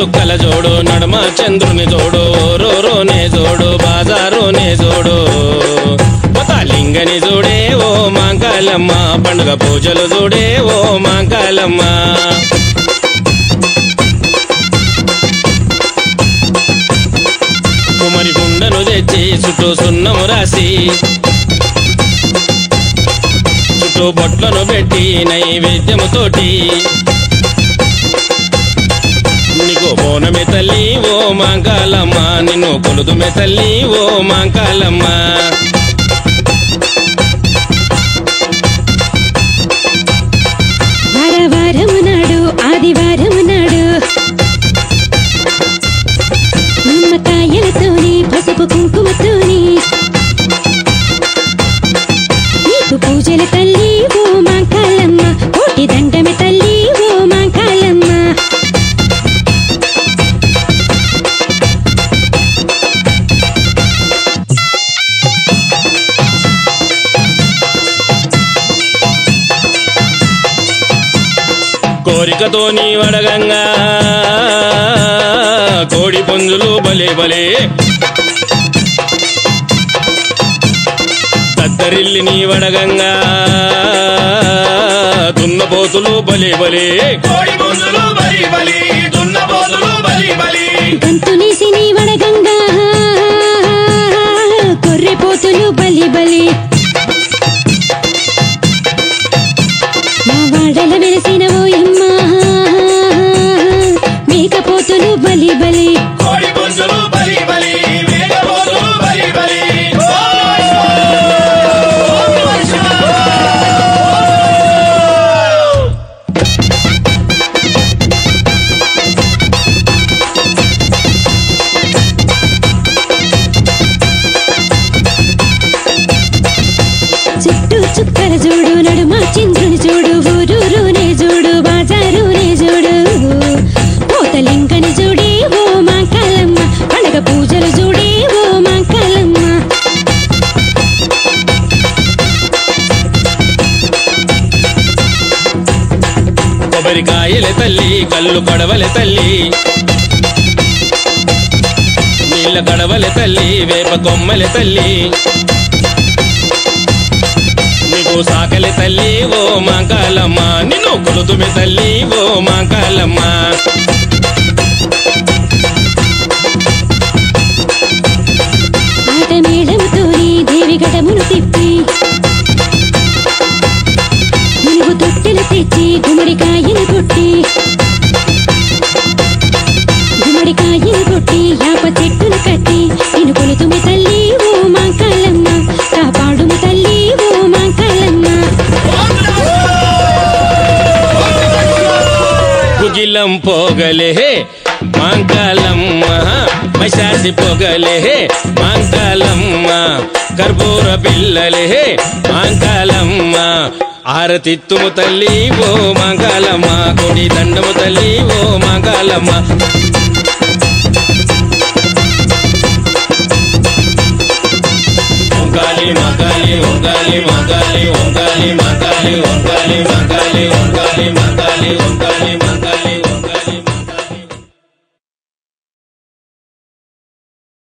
చుక్కల జోడు నడమ చంద్రుని జోడు రోరోనే జోడు బాజారోనే జోడు లింగని జోడే ఓ మాంకాలమ్మ పండుగ పూజలు జోడే ఓ మాంకాలమ్మ కుమరి గుండను తెచ్చి చుట్టూ సున్నము రాసి చుట్టూ బొట్లను పెట్టి నైవేద్యముతోటి నీకు బోనమే తల్లి ఓ మాంకాలమ్మ నిన్ను కొలుదుమే తల్లి ఓ మాంకాలమ్మ వారవారము నాడు ఆదివారము నాడు నిమ్మకాయలతోని పసుపు కుంకుమతోని నీకు పూజల తల్లి ఓ మాంకాలమ్మ కోటి దండమే తల్లి ఓ మాంకాలమ్మ కోరికతో నీ వడగంగా కోడి పుంజులు బలే బలే తద్దరిల్లి నీ వడగంగా దున్నపోతులు బలే బలే కోడి పుంజులు బలి బలి దున్నపోతులు బలి బలి గంతులేసి నీ వడగంగా కొర్రెపోతులు బలి బలి మా వాడల వెలిసిన ఓయమ్మ మేకపోతులు బలి బలి కోడి పుంజులు బలి బలి మేకపోతులు బలి బలి చుట్టూ చుక్కల చూడు నడుమ చంద్రుని చూడు ఊరూరునే చూడు బాజారునే చూడు పోతలింకని చూడే ఓ మా కాలమ్మ పండగ పూజలు చూడే ఓ మా కాలమ్మ కొబ్బరికాయల తల్లి కళ్ళు కడవల తల్లి నీళ్ళ కడవల తల్లి వేప కొమ్మల తల్లి నీకు సాకల తల్లి ఓ మాంకాలమ్మ నిన్ను కొలుతుమే తల్లి ఓ మాంకాలమ్మ ఆట మేళముతోని దేవి గడమును తిప్పి మునుగు తొట్టెలు తెచ్చి గుమ్మడికాయను కొట్టి గుమ్మడికాయను కొట్టి యాప చెట్టును కట్టి నేను కొలుతుమి తల్లి ఓ మా కళ్ళమ్మ కాపాడుము తల్లి ఓ మా కళ్ళమ్మ కుగిలం పోగలే మాంకాలమ్మ మైసాసి పొగలే మాంకాలమ్మ కర్పూర పిల్లలే మాంకాలమ్మ ఆరతిత్తుము తల్లి ఓ మాంకాలమ్మ కొడి దండము తల్లి ఓ మాంకాలమ్మ ఒంగాలి మగాలి ఒంగాలి మగాలి ఒంగాలి మగాలి ఒంగాలి మగాలి ఒంగాలి మగాలి ఒంగాలి మగాలి